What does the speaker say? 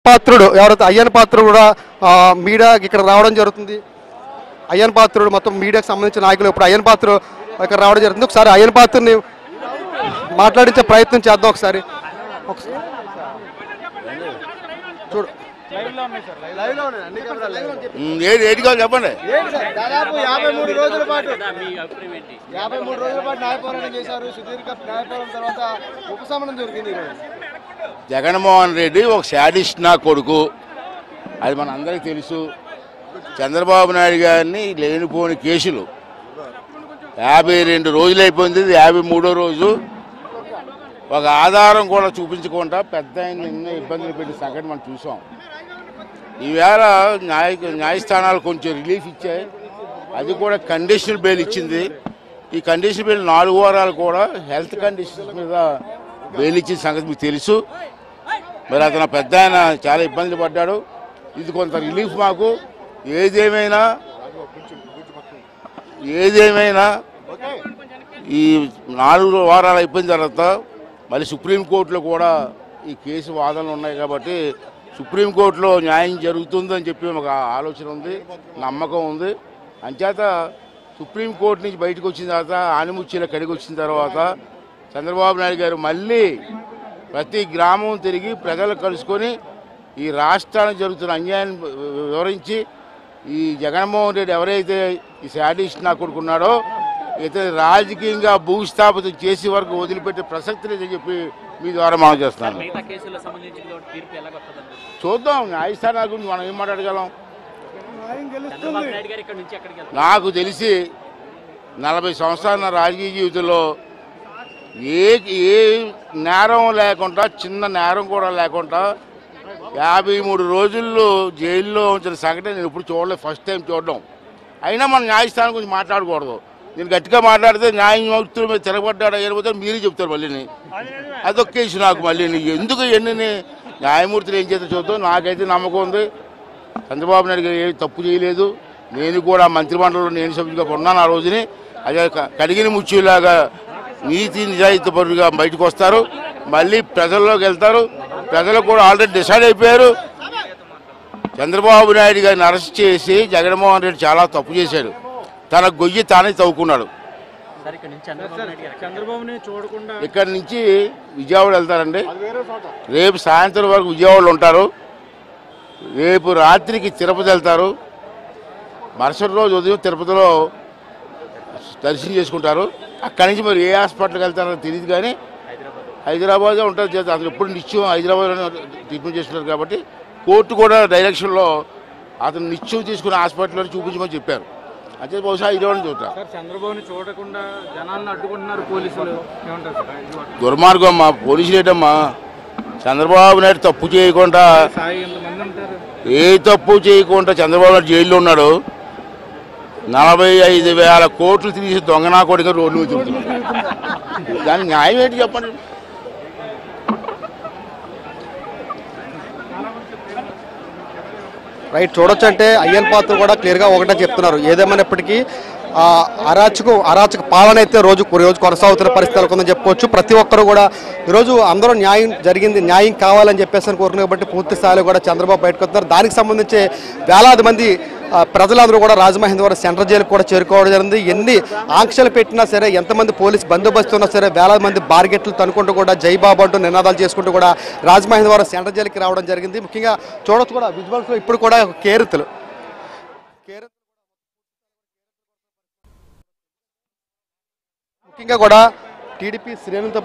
పాత్రుడు ఎవరైతే అయ్యన్ పాత్రుడు కూడా ఆ, మీడియాకి ఇక్కడ రావడం జరుగుతుంది అయ్యన్ పాత్రుడు మొత్తం మీడియాకి సంబంధించిన నాయకులు ఇప్పుడు అయ్యన్ పాత్రుడు ఇక్కడ రావడం జరుగుతుంది ఒకసారి అయ్యన్ పాత్రుని మాట్లాడించే ప్రయత్నం చేద్దాం ఒకసారి ఒకసారి చూడు ఉమ్, ఏది ఏది కావాలి చెప్పండి దాదాపు యాభై మూడు రోజుల పాటు యాభై మూడు రోజుల పాటు న్యాయ పోరాటం చేశారు సుదీర్ఘ న్యాయ పోరాటం తర్వాత ఉపశమనం దొరికింది ఈరోజు జగన్మోహన్ రెడ్డి ఒక శాడిస్ట్ నా కొడుకు అది మన అందరికీ తెలుసు చంద్రబాబు నాయుడు గారిని లేనిపోని కేసులు యాభై రెండు రోజులు అయిపోయింది ఇది యాభై మూడో రోజు ఒక ఆధారం కూడా చూపించకుండా పెద్ద ఆయన ఎన్నో ఇబ్బందులు పెట్టిన సంఘటన మనం చూసాం ఈవేళ న్యాయ న్యాయస్థానాలు కొంచెం రిలీఫ్ ఇచ్చాయి అది కూడా కండిషనల్ బెయిల్ ఇచ్చింది ఈ కండిషనల్ బెయిల్ నాలుగు వారాలు కూడా హెల్త్ కండిషన్స్ మీద బెయిల్ ఇచ్చిన సంగతి మీకు తెలుసు మరి అతను పెద్ద ఆయన చాలా ఇబ్బందులు పడ్డాడు ఇది కొంత రిలీఫ్ మాకు ఏదేమైనా ఏదేమైనా ఈ నాలుగు వారాలు అయిపోయిన తర్వాత మళ్ళీ సుప్రీంకోర్టులో కూడా ఈ కేసు వాదనలు ఉన్నాయి కాబట్టి సుప్రీంకోర్టులో న్యాయం జరుగుతుందని చెప్పి ఒక ఆలోచన ఉంది నమ్మకం ఉంది అంచేత సుప్రీంకోర్టు నుంచి బయటకు వచ్చిన తర్వాత ఆనిముచ్చిలో కడిగి వచ్చిన తర్వాత చంద్రబాబు నాయుడు గారు మళ్ళీ ప్రతి గ్రామం తిరిగి ప్రజలు కలుసుకొని ఈ రాష్ట్రానికి జరుగుతున్న అన్యాయాన్ని వివరించి ఈ జగన్మోహన్ రెడ్డి ఎవరైతే ఈ శాడిస్ట్ నా కొడుకున్నాడో ఇతను రాజకీయంగా భూస్థాపితం చేసే వరకు వదిలిపెట్టే ప్రసక్తి లేదని చెప్పి మీ ద్వారా మనం చేస్తున్నాను మిగతా కేసులకు సంబంధించి కూడా తీర్పు ఎలాగొస్తుందండి చూద్దాం న్యాయస్థానాల గురించి మనం ఏం మాట్లాడగలం చంద్రబాబు నాయుడు గారు ఇక్కడ నుంచి ఎక్కడికి వెళ్తారు నాకు తెలిసి నలభై సంవత్సరాల నా రాజకీయ జీవితంలో ఏ ఏ నేరం లేకుండా చిన్న నేరం కూడా లేకుండా యాభై మూడు రోజుల్లో జైల్లో ఉంచిన సంఘటన నేను ఇప్పుడు చూడలేదు ఫస్ట్ టైం చూడడం అయినా మన న్యాయస్థానం గురించి మాట్లాడకూడదు నేను గట్టిగా మాట్లాడితే న్యాయమూర్తుల మీద తిరగబడ్డాడు అయిపోతే మీరే చెప్తారు మళ్ళీ అదొక కేసు నాకు మళ్ళీ ఎందుకు ఎన్ని న్యాయమూర్తులు ఏం చేస్తే చూద్దాం నాకైతే నమ్మకం ఉంది చంద్రబాబు నాయుడు గారు ఏమి తప్పు చేయలేదు నేను కూడా మంత్రిమండలిలో నేను సభ్యుడిగా ఉన్నాను ఆ రోజుని అదే క- కడిగిన ముచ్చులాగా నీతి నిజాయితీపరుగా బయటకు వస్తారు మళ్ళీ ప్రజల్లోకి వెళ్తారు ప్రజలు కూడా ఆల్రెడీ డిసైడ్ అయిపోయారు చంద్రబాబు నాయుడు గారిని అరెస్ట్ చేసి జగన్మోహన్ రెడ్డి చాలా తప్పు చేశాడు తన గొయ్యి తానే తవ్వుకున్నాడు సార్ ఇక్కడ నుంచి చంద్రబాబు నాయుడు గారు చంద్రబాబుని చూడకుండా ఇక్కడి నుంచి విజయవాడ వెళ్తారండి రేపు సాయంత్రం వరకు విజయవాడలో ఉంటారు రేపు రాత్రికి తిరుపతి వెళ్తారు మరుసటి రోజు ఉదయం తిరుపతిలో దర్శనం చేసుకుంటారు అక్కడి నుంచి మరి ఏ హాస్పిటల్కి వెళ్తారో తెలియదు కానీ హైదరాబాదే ఉంటుంది చేత అతను ఎప్పుడు నిత్యం హైదరాబాద్లో ట్రీట్మెంట్ చేస్తున్నారు కాబట్టి కోర్టు కూడా డైరెక్షన్లో అతను నిత్యం తీసుకున్న హాస్పిటల్లో చూపించమని చెప్పారు అంటే బహుశా హైదరాబాద్ చూస్తారు సార్ చంద్రబాబుని చూడకుండా జనాలను అడ్డుకుంటున్నారు పోలీసులు ఏమంటారు సార్ దుర్మార్గం అమ్మా పోలీసులు ఏంటమ్మా చంద్రబాబు నాయుడు తప్పు చేయకుండా సాయి ఎంతమంది ఉంటారు ఏ తప్పు చేయకుండా చంద్రబాబు నాయుడు జైల్లో ఉన్నాడు నలభై ఐదు వేల కోట్లు తీసి దొంగనా కొడుకు రోడ్డు మీద తిరుగుతున్నాడు దానికి న్యాయం ఏంటి చెప్పండి రైట్ చూడొచ్చు అంటే అయ్యన్ పాత్ర కూడా క్లియర్గా ఒకటే చెప్తున్నారు ఏదేమైనప్పటికీ ఆ, అరాచకు అరాచక పాలన అయితే రోజు రోజు కొనసాగుతున్న పరిస్థితి నెలకొందని చెప్పుకోవచ్చు ప్రతి ఒక్కరు కూడా ఈరోజు అందరూ న్యాయం జరిగింది న్యాయం కావాలని చెప్పేసి అని కోరుకున్నారు కాబట్టి పూర్తి స్థాయిలో కూడా చంద్రబాబు బయటకు వస్తున్నారు దానికి సంబంధించి వేలాది మంది ఆ, ప్రజలందరూ కూడా రాజమహేంద్రవరం సెంట్రల్ జైలుకు కూడా చేరుకోవడం జరిగింది ఎన్ని ఆంక్షలు పెట్టినా సరే ఎంతమంది పోలీస్ బందోబస్తు ఉన్నా సరే వేలాది మంది బార్గెట్లు తనుకుంటూ కూడా జై బాబు అంటూ నినాదాలు చేసుకుంటూ కూడా రాజమహేంద్రవరం సెంట్రల్ జైలుకి రావడం జరిగింది ముఖ్యంగా చూడొచ్చు కూడా విజువల్స్లో ఇప్పుడు కూడా కేరుతులు కేరు- ముఖ్యంగా కూడా టీడీపీ శ్రేణులతో